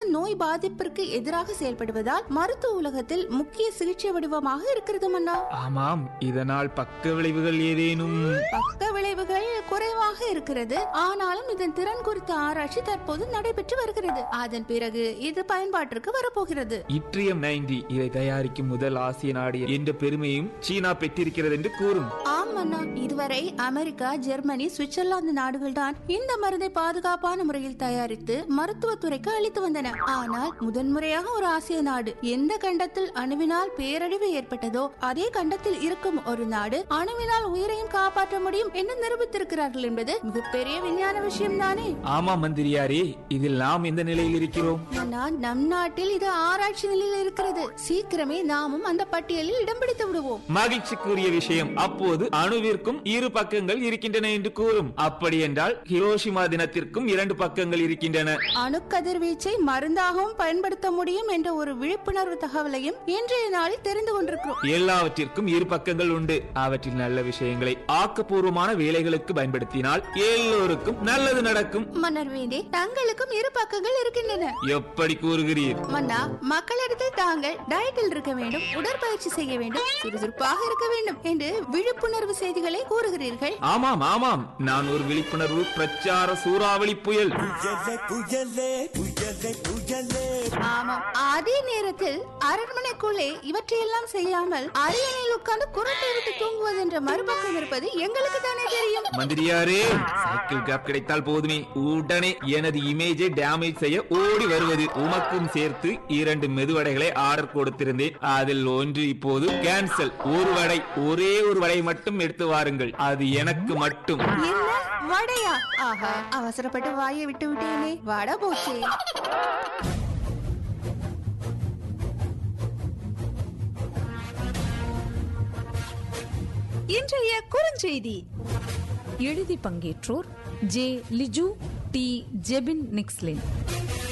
நோய் பாதிப்பிற்கு எதிராக செயல்படுவதால் மருத்துவ உலகத்தில் முக்கிய சிகிச்சை வடிவமாக இருக்கிறது மன்னா ஆமாம் இதனால் பக்க விளைவுகள் ஏதேனும் பக்க விளைவுகள் குறைவாக இருக்கிறது ஆனாலும் இதன் திறன் குறித்த ஆராய்ச்சி தற்போது நடைபெற்று வருகிறது அதன் பிறகு இது பயன்பாட்டிற்கு வரப்போகிறது இட்ரியம் நைன்டி இதை தயாரிக்கும் முதல் ஆசிய நாடு என்ற பெருமையும் சீனா பெற்றிருக்கிறது என்று கூறும் ஆம் மன்னா இதுவரை அமெரிக்கா ஜெர்மனி சுவிட்சர்லாந்து நாடுகள் தான் இந்த மருந்தை பாதுகாப்பான முறையில் தயாரித்து மருத்துவத்துறைக்கு அளித்து வந்தன ஆனால் முதன்முறையாக ஒரு ஆசிய நாடு எந்த கண்டத்தில் அணுவினால் பேரழிவு ஏற்பட்டதோ அதே கண்டத்தில் இருக்கும் ஒரு நாடு அணுவினால் உயிரையும் காப்பாற்ற முடியும் என்று நிரூபித்திருக்கிறார்கள் என்பது மிகப்பெரிய விஞ்ஞான விஷயம் தானே ஆமா மந்திரியாரே இதில் நாம் எந்த நிலையில் இருக்கிறோம் ஆனால் நம் நாட்டில் இது ஆராய்ச்சி நிலையில் இருக்கிறது சீக்கிரமே நாமும் அந்த பட்டியலில் இடம் பிடித்து விடுவோம் மகிழ்ச்சிக்குரிய விஷயம் அப்போது அணுவிற்கும் இரு பக்கங்கள் இருக்கின்றன என்று கூறும் அப்படி என்றால் ஹிரோஷிமா தினத்திற்கும் இரண்டு பக்கங்கள் இருக்கின்றன அணுக்கதிர்வீச்சை மருந்தாகவும் பயன்படுத்த முடியும் என்ற ஒரு விழிப்புணர்வு தகவலையும் இன்றைய நாளில் தெரிந்து கொண்டிருக்கிறோம் எல்லாவற்றிற்கும் இரு பக்கங்கள் உண்டு அவற்றில் நல்ல விஷயங்களை ஆக்கப்பூர்வமான வேலைகளுக்கு பயன்படுத்தினால் எல்லோருக்கும் நல்லது நடக்கும் மன்னர் வேண்டே தங்களுக்கும் இரு பக்கங்கள் இருக்கின்றன எப்படி கூறுகிறீர் மன்னா மக்களிடத்தில் தாங்கள் டயட்டில் இருக்க வேண்டும் உடற்பயிற்சி செய்ய வேண்டும் சுறுசுறுப்பாக இருக்க வேண்டும் என்று விழிப்புணர்வு செய்திகளை கூறுகிறீர்கள் ஆமாம் ஆமாம் நான் ஒரு விழிப்புணர்வு பிரச்சார சூறாவளி புயல் புயலே புயலே புயலே புயலே ஆமாம் அதே நேரத்தில் அரண்மனைக்குள்ளே இவற்றையெல்லாம் செய்யாமல் அரியணையில் உட்கார்ந்து குரட்டை விட்டு தூங்குவது என்ற மறுபக்கம் இருப்பது எங்களுக்கு தானே தெரியும் மந்திரியாரே சைக்கிள் கேப் கிடைத்தால் போதுமே உடனே எனது இமேஜை டேமேஜ் செய்ய ஓடி வருவது உமக்கும் சேர்த்து இரண்டு மெதுவடைகளை ஆர்டர் கொடுத்திருந்தேன் அதில் ஒன்று இப்போது கேன்சல் ஒரு வடை ஒரே ஒரு வடை மட்டும் எடுத்து வாருங்கள் அது எனக்கு மட்டும் என்ன வடையா ஆஹா அவசரப்பட்டு வாயை விட்டு விட்டேனே வடை போச்சே இன்றைய குறுஞ்செய்தி எழுதி பங்கேற்றோர் ஜே லிஜு டி ஜெபின் நிக்ஸ்லின்